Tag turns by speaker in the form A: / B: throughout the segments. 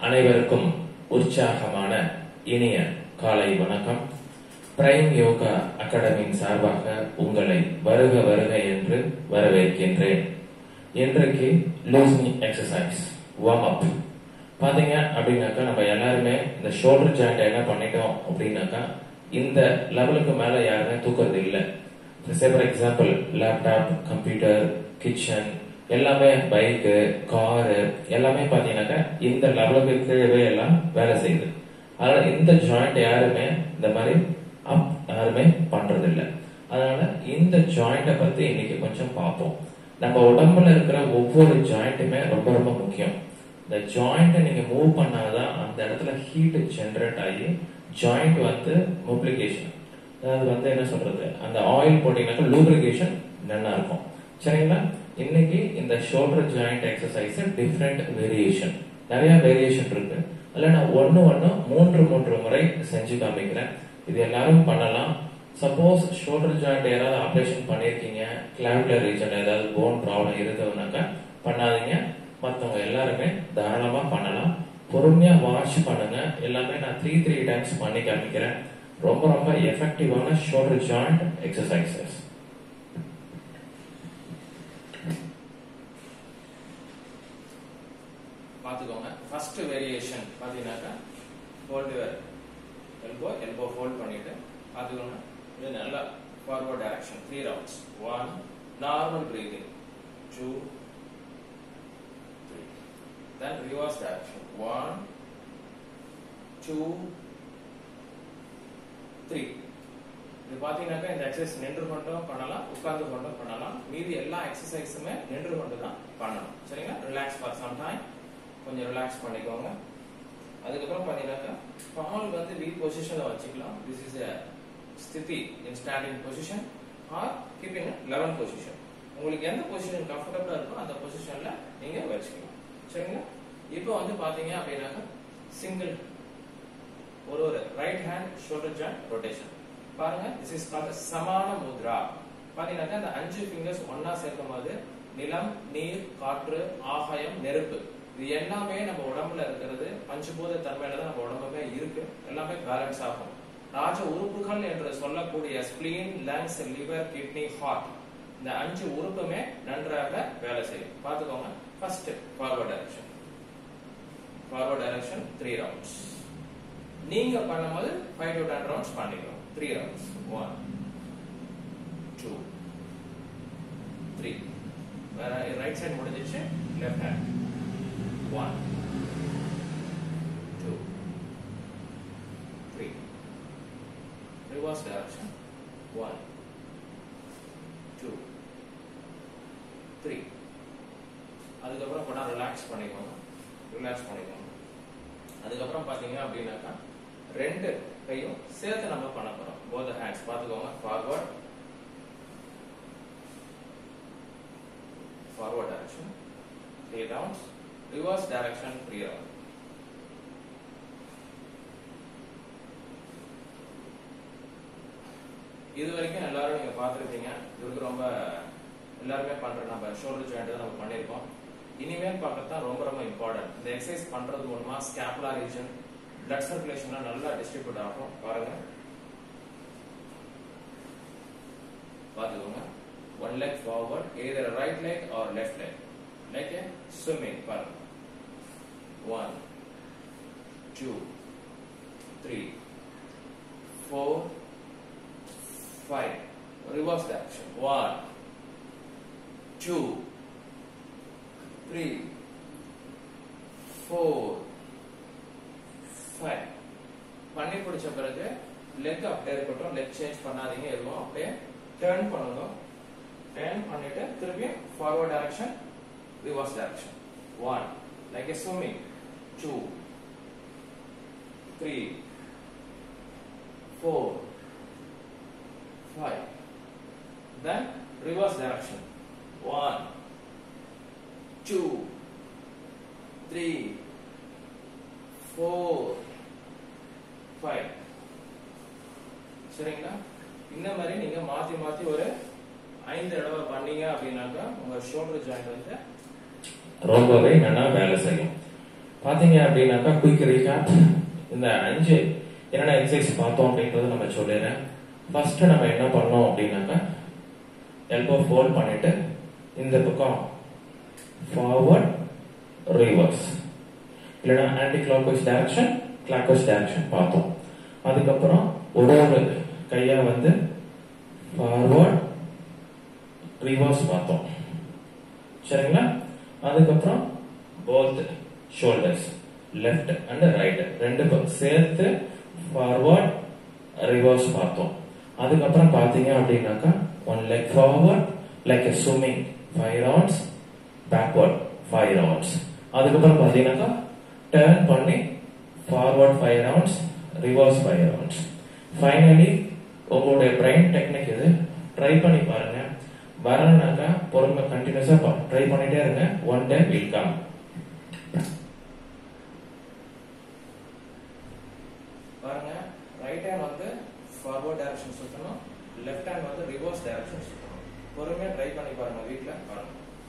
A: அனைவருக்கும் உற்சாகமான இனிய காலை வணக்கம் பிரைம் யோகா அகாடமியின் சார்பாக உங்களை வருக வருக என்று வரவேற்கின்றேன் இன்றைக்கு லூஸ்னி எக்ஸசைஸ் வார்ம் அப் பாத்தீங்க அப்படின்னாக்கா நம்ம எல்லாருமே இந்த ஷோல்டர் ஜாயிண்ட் என்ன பண்ணிட்டோம் அப்படின்னாக்கா இந்த லெவலுக்கு மேல யாருமே தூக்குறது இல்லை for example laptop computer kitchen எல்லாமே பைக்கு காரு எல்லாமே பாத்தீங்கன்னாக்கா இந்த லெவலுக்கு கீழே எல்லாம் வேலை செய்யுது அதனால இந்த ஜாயிண்ட் யாருமே இந்த மாதிரி அப் யாருமே பண்றது இல்ல அதனால இந்த ஜாயிண்ட பத்தி இன்னைக்கு கொஞ்சம் பார்ப்போம் நம்ம உடம்புல இருக்கிற ஒவ்வொரு ஜாயிண்ட்டுமே ரொம்ப ரொம்ப முக்கியம் இந்த ஜாயிண்ட்டை நீங்க மூவ் பண்ணாதான் அந்த இடத்துல ஹீட் ஜென்ரேட் ஆகி ஜாயிண்ட் வந்து மொப்ளிகேஷன் அதாவது வந்து என்ன சொல்றது அந்த ஆயில் போட்டீங்கன்னாக்கா லூப்ரிகேஷன் நல்லா இருக்கும் சரிங்களா இன்னைக்கு இந்த shoulder joint exercise different variation நிறைய வேரியேஷன் இருக்கு அதுல நான் ஒன்னு ஒன்னு மூன்று மூன்று முறை செஞ்சு காமிக்கிறேன் இது எல்லாரும் பண்ணலாம் சப்போஸ் ஷோல்டர் ஜாயிண்ட் யாராவது ஆபரேஷன் பண்ணிருக்கீங்க கிளாவிகுலர் ரீஜன் ஏதாவது போன் ப்ராப்ளம் இருக்குதுனாக்கா பண்ணாதீங்க மற்றவங்க எல்லாருமே தாராளமா பண்ணலாம் பொறுமையா வாட்ச் பண்ணுங்க எல்லாமே நான் த்ரீ த்ரீ டைம்ஸ் பண்ணி காமிக்கிறேன் ரொம்ப ரொம்ப எஃபெக்டிவான ஷோல்டர் ஜாயிண்ட் எக்ஸசைசஸ்
B: பார்த்துக்கோங்க ஃபர்ஸ்ட் வேரியேஷன் பார்த்தீங்கன்னாக்கா ஹோல்டு எல்போ எல்போ ஹோல்ட் பண்ணிட்டு பார்த்துக்கோங்க இது நல்லா forward direction three rounds one normal breathing two three then reverse direction one two three இது பாத்தீங்கன்னாக்கா இந்த எக்ஸசைஸ் நின்று கொண்டும் பண்ணலாம் உட்கார்ந்து கொண்டும் பண்ணலாம் மீதி எல்லா எக்ஸசைஸுமே நின்று கொண்டு தான் பண்ணணும் சரிங்களா ரிலாக்ஸ் ஃபார் சம் டைம் கொஞ்சம் ரிலாக்ஸ் பண்ணிக்கோங்க அதுக்கப்புறம் பாத்தீங்கன்னாக்கா கால் வந்து வி பொசிஷன்ல வச்சுக்கலாம் திஸ் இஸ் ஸ்திதி in standing position or keeping eleven position உங்களுக்கு எந்த பொசிஷன் கம்ஃபர்டபுளா இருக்கோ அந்த பொசிஷன்ல நீங்க வச்சுக்கலாம் சரிங்களா இப்போ வந்து பாத்தீங்க அப்படின்னாக்கா சிங்கிள் ஒரு ஒரு right hand shoulder joint rotation பாருங்க this is called Samana Mudra பாத்தீங்கன்னாக்கா இந்த அஞ்சு ஃபிங்கர்ஸ் ஒன்னா சேர்க்கும் போது நிலம் நீர் காற்று ஆகாயம் நெருப்பு இது எல்லாமே நம்ம உடம்புல இருக்கிறது பஞ்சபூத தன்மையில தான் நம்ம உடம்புமே இருக்கு எல்லாமே பேலன்ஸ் ஆகும் ராஜ உறுப்புகள் என்று சொல்லக்கூடிய spleen lungs liver kidney heart இந்த அஞ்சு உறுப்புமே நன்றாக வேலை செய்யும் பாத்துக்கோங்க first forward direction forward direction three rounds நீங்க பண்ணும்போது ஃபைவ் டு டென் ரவுண்ட்ஸ் பண்ணிக்கலாம் three rounds one two three வேற ரைட் சைடு முடிஞ்சிச்சு left hand one two three reverse direction one two three அதுக்கப்புறம் கொஞ்சம் ரிலாக்ஸ் பண்ணிக்கோங்க ரிலாக்ஸ் பண்ணிக்கோங்க அதுக்கப்புறம் பாத்தீங்க அப்படின்னாக்கா ரெண்டு கையும் சேர்த்து நம்ம பண்ண போறோம் போத் ஹேண்ட்ஸ் பாத்துக்கோங்க forward forward direction three rounds reverse direction three round இது வரைக்கும் எல்லாரும் நீங்க பாத்துருக்கீங்க இதுக்கு ரொம்ப எல்லாருமே பண்ற நம்ம ஷோல்டர் ஜாயிண்ட் நம்ம பண்ணிருக்கோம் இனிமேல் பார்க்கறது ரொம்ப ரொம்ப இம்பார்ட்டன்ட் இந்த எக்ஸசைஸ் பண்றது மூலமா ஸ்கேப்லா ரீஜன் பிளட் சர்க்குலேஷன்லாம் நல்லா டிஸ்ட்ரிபியூட் ஆகும் பாருங்க பாத்துக்கோங்க one leg forward either right leg or left leg like swimming பாருங்க one two three four five reverse direction one two three four five பண்ணி பிடிச்ச பிறகு லெக் அப்படியே இருக்கட்டும் லெக் சேஞ்ச் பண்ணாதீங்க எதுவும் அப்படியே டேர்ன் பண்ணுங்க டேர்ன் பண்ணிட்டு திருப்பி forward direction reverse direction one like a swimming two three four five then reverse direction one two three four five சரிங்களா இந்த மாதிரி நீங்க மாத்தி மாத்தி ஒரு ஐந்து தடவை பண்ணீங்க அப்படின்னாக்கா உங்க ஷோல்டர் ஜாயிண்ட் வந்து
A: ரொம்பவே நல்லா வேலை செய்யும் பாத்தீங்க அப்படின்னாக்கா குயிக் ரீகேப் இந்த அஞ்சு என்னென்ன எக்ஸசைஸ் பார்த்தோம் அப்படின்றத நம்ம சொல்லிடுறேன் ஃபர்ஸ்ட் நம்ம என்ன பண்ணோம் அப்படின்னாக்கா எல்போ ஃபோல்ட் பண்ணிட்டு இந்த பக்கம் ஃபார்வர்ட் ரிவர்ஸ் இல்லைன்னா clock wise direction clock wise direction பார்த்தோம் அதுக்கப்புறம் ஒரு ஒரு கையா வந்து ஃபார்வர்ட் ரிவர்ஸ் பார்த்தோம் சரிங்களா அதுக்கப்புறம் both shoulders left and right ரெண்டு பக்கம் சேர்த்து ஃபார்வர்ட் ரிவர்ஸ் பார்த்தோம் அதுக்கப்புறம் பாத்தீங்க அப்படின்னாக்கா one leg forward like a swimming five rounds backward five rounds அதுக்கப்புறம் பாத்தீங்கன்னாக்கா டேர்ன் பண்ணி forward five rounds reverse five rounds finally உங்களுடைய பிரைன் டெக்னிக் இது ட்ரை பண்ணி பாருங்க வரலனாக்கா பொறுமை கண்டினியூஸா ட்ரை பண்ணிட்டே இருங்க ஒன் டே வில் கம்
B: பாருங்க ரைட் ஹேண்ட் வந்து ஃபார்வர்ட் டைரக்ஷன் சுத்தணும் லெஃப்ட் ஹேண்ட் வந்து ரிவர்ஸ் டைரக்ஷன் சுத்தணும் பொறுமையா ட்ரை பண்ணி பாருங்க வீட்ல பாருங்க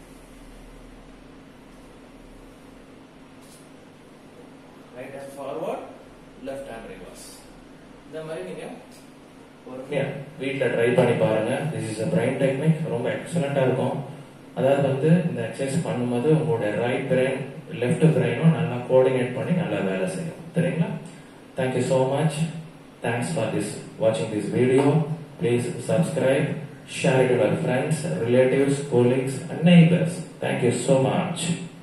B: right hand forward left hand reverse இந்த மாதிரி நீங்க பொறுமையா
A: வீட்ல ட்ரை பண்ணி பாருங்க this is a brain technique ரொம்ப எக்ஸலண்டா இருக்கும் அதாவது வந்து இந்த எக்ஸசைஸ் பண்ணும்போது உங்களுடைய ரைட் பிரெயின் லெஃப்ட் பிரெயினும் நல்லா கோஆர்டினேட் பண்ணி நல்லா வேலை செய்யும் சரிங்களா thank you so much thanks for this வாட்சிங் this video please subscribe share it your friends relatives colleagues and neighbors thank you so much